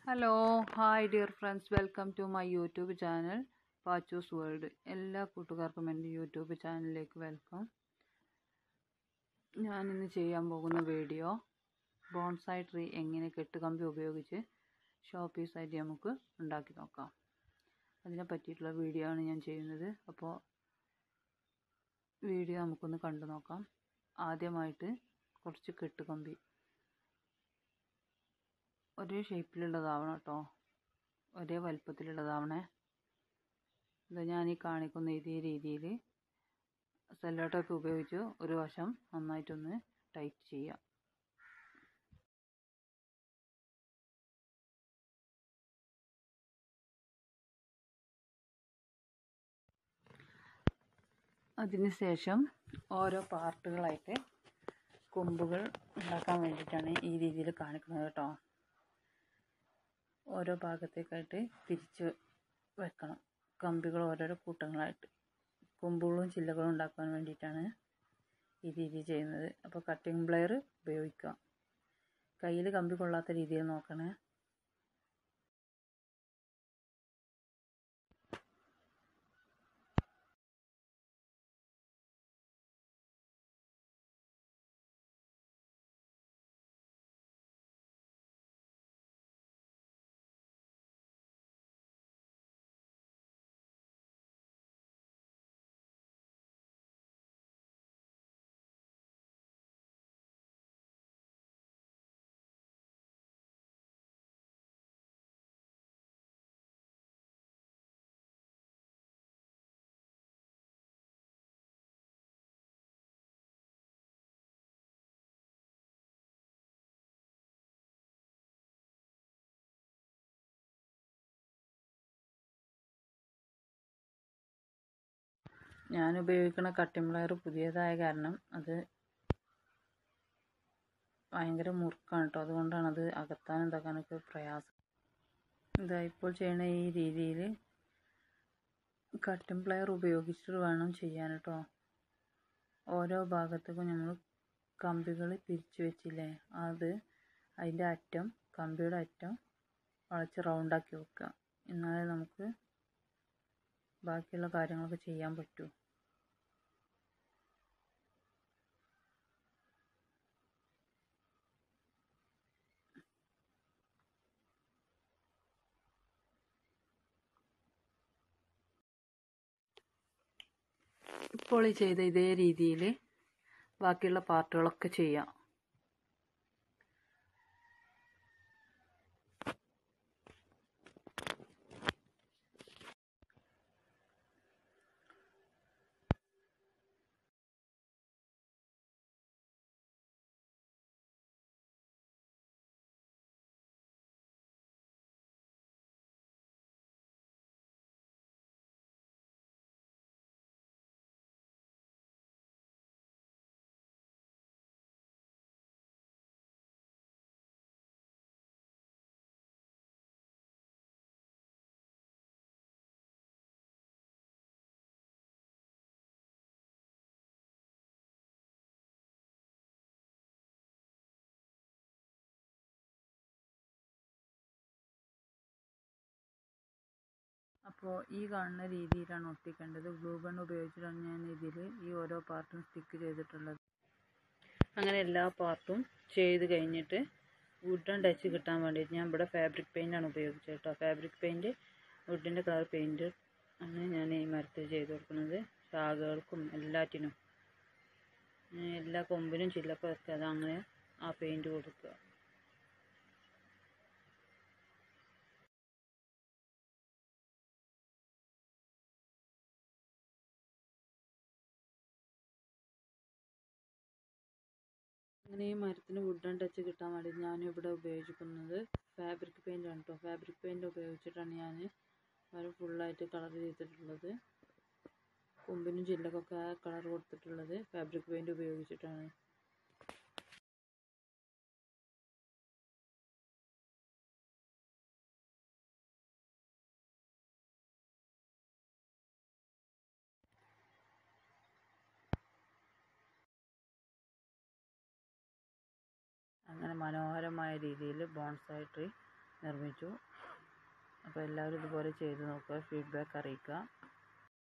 hello hi dear friends welcome to my YouTube channel Pachus world എല്ലാ കൂട്ടുകാർക്കും എൻ്റെ YouTube ചാനലിലേക്ക് വെൽക്കം ഞാനിന്ന് ചെയ്യാൻ പോകുന്ന വീഡിയോ ബോൺസായി ട്രീ എങ്ങനെ കെട്ടുകമ്പി ഉപയോഗിച്ച് ഷോ പീസായിട്ട് നമുക്ക് ഉണ്ടാക്കി നോക്കാം അതിനെ പറ്റിയിട്ടുള്ള വീഡിയോ ആണ് ഞാൻ ചെയ്യുന്നത് അപ്പോൾ വീഡിയോ നമുക്കൊന്ന് കണ്ടു നോക്കാം ആദ്യമായിട്ട് കുറച്ച് കെട്ടുകമ്പി ഒരേ ഷേപ്പിലുള്ളതാവണം കേട്ടോ ഒരേ വലുപ്പത്തിലുള്ളതാവണേ ഇത് ഞാൻ ഈ കാണിക്കുന്ന ഇതേ രീതിയിൽ സെല്ലോ ടേപ്പ് ഉപയോഗിച്ച് ഒരു വശം നന്നായിട്ടൊന്ന് ടൈറ്റ് ചെയ്യാം അതിനുശേഷം ഓരോ പാർട്ടുകളായിട്ട് കൊമ്പുകൾ ഉണ്ടാക്കാൻ വേണ്ടിയിട്ടാണ് ഈ രീതിയിൽ കാണിക്കുന്നത് കേട്ടോ ഓരോ ഭാഗത്തേക്കായിട്ട് തിരിച്ച് വെക്കണം കമ്പികൾ ഓരോരോ കൂട്ടങ്ങളായിട്ട് കൊമ്പുകളും ചില്ലകളും ഉണ്ടാക്കാൻ വേണ്ടിയിട്ടാണ് ഈ രീതി ചെയ്യുന്നത് അപ്പോൾ കട്ടിംഗ് പ്ലെയർ ഉപയോഗിക്കാം കയ്യിൽ കമ്പി കൊള്ളാത്ത രീതിയിൽ നോക്കണേ ഞാൻ ഉപയോഗിക്കുന്ന കട്ടിംഗ് പ്ലെയർ പുതിയതായ കാരണം അത് ഭയങ്കര മുറുക്കാണ് കേട്ടോ അതുകൊണ്ടാണ് അത് അകത്താനും ഇതാക്കാനൊക്കെ പ്രയാസം ഇതാ ഇപ്പോൾ ചെയ്യണ ഈ രീതിയിൽ കട്ടിംഗ് പ്ലെയർ ഉപയോഗിച്ചിട്ട് വേണം ചെയ്യാൻ കേട്ടോ ഓരോ ഭാഗത്തേക്കും നമ്മൾ കമ്പികൾ തിരിച്ചു വെച്ചില്ലേ അത് അതിൻ്റെ അറ്റം കമ്പിയുടെ അറ്റം വളച്ച് റൗണ്ടാക്കി വെക്കുക എന്നാലേ നമുക്ക് ബാക്കിയുള്ള കാര്യങ്ങളൊക്കെ ചെയ്യാൻ പറ്റൂ ഇപ്പോൾ ഈ ചെയ്ത ഇതേ രീതിയിൽ ബാക്കിയുള്ള പാർട്ടുകളൊക്കെ ചെയ്യാം അപ്പോൾ ഈ കാണുന്ന രീതിയിലാണ് ഒട്ടിക്കേണ്ടത് ഗ്ലൂ ഗൺ ഉപയോഗിച്ചിട്ടാണ് ഞാൻ ഇതിൽ ഈ ഓരോ പാർട്ടും സ്റ്റിക്ക് ചെയ്തിട്ടുള്ളത് അങ്ങനെ എല്ലാ പാർട്ടും ചെയ്ത് കഴിഞ്ഞിട്ട് വുഡൻ ടച്ച് കിട്ടാൻ വേണ്ടിയിട്ട് ഞാൻ ഇവിടെ ഫാബ്രിക് പെയിൻ്റാണ് ഉപയോഗിച്ചത് കേട്ടോ ഫാബ്രിക് പെയിൻറ്റ് വുഡിൻ്റെ കളർ പെയിൻറ്റ് ആണ് ഞാൻ ഈ മരത്തിൽ ചെയ്ത് കൊടുക്കുന്നത് ശാഖകൾക്കും എല്ലാറ്റിനും എല്ലാ കൊമ്പിനും ചില്ലക്കും ഒക്കെ അതങ്ങനെ ആ പെയിൻറ്റ് കൊടുക്കുക അങ്ങനെ ഈ മരത്തിന് വുഡൻ ടച്ച് കിട്ടാൻ വേണ്ടി ഞാനിവിടെ ഉപയോഗിക്കുന്നത് ഫാബ്രിക് പെയിൻ്റ് ആണ് കേട്ടോ ഫാബ്രിക് പെയിൻറ് ഉപയോഗിച്ചിട്ടാണ് ഞാൻ മരം ഫുള്ളായിട്ട് കളർ ചെയ്തിട്ടുള്ളത് കൊമ്പിനും ചില്ലക്കൊക്കെ കളർ കൊടുത്തിട്ടുള്ളത് ഫാബ്രിക് പെയിൻറ് ഉപയോഗിച്ചിട്ടാണ് അങ്ങനെ മനോഹരമായ രീതിയിൽ ബോൺസായി ട്രീ നിർമ്മിച്ചു അപ്പോൾ എല്ലാവരും ഇതുപോലെ ചെയ്ത് നോക്കുക ഫീഡ്ബാക്ക് അറിയിക്കുക